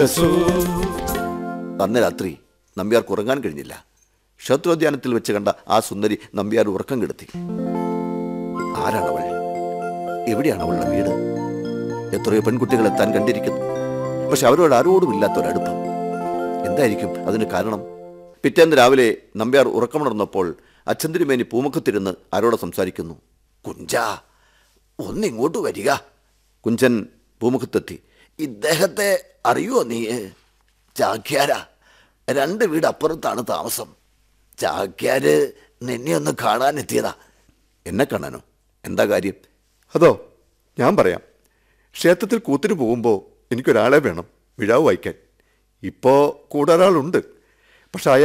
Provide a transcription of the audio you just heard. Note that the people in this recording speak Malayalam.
അന്ന് രാത്രി നമ്പ്യാർക്ക് ഉറങ്ങാൻ കഴിഞ്ഞില്ല ശത്രുധ്യാനത്തിൽ വെച്ച് കണ്ട ആ സുന്ദരി നമ്പ്യാർ ഉറക്കം കെടുത്തി ആരാണവൾ എവിടെയാണ് അവളുടെ വീട് എത്രയോ പെൺകുട്ടികൾ എത്താൻ കണ്ടിരിക്കുന്നു പക്ഷെ അവരോട് ആരോടും ഇല്ലാത്തൊരടുപ്പം എന്തായിരിക്കും അതിന് കാരണം പിറ്റേന്ന് രാവിലെ നമ്പ്യാർ ഉറക്കമുണർന്നപ്പോൾ അച്ഛന്തിരുമേനി പൂമുഖത്തിരുന്ന് ആരോട് സംസാരിക്കുന്നു കുഞ്ചാ ഒന്നിങ്ങോട്ട് വരിക കുഞ്ചൻ പൂമുഖത്തെത്തി ഇദ്ദേഹത്തെ അറിയുമോ നീ ചാക്യാര രണ്ട് വീട് അപ്പുറത്താണ് താമസം ചാക്യാര് നിന്നെ ഒന്ന് കാണാനെത്തിയതാ എന്നെ കാണാനോ എന്താ കാര്യം അതോ ഞാൻ പറയാം ക്ഷേത്രത്തിൽ കൂത്തിന് പോകുമ്പോൾ എനിക്കൊരാളെ വേണം വിഴാവ് വായിക്കാൻ ഇപ്പോൾ കൂടെ ഒരാളുണ്ട് പക്ഷെ അയാൾ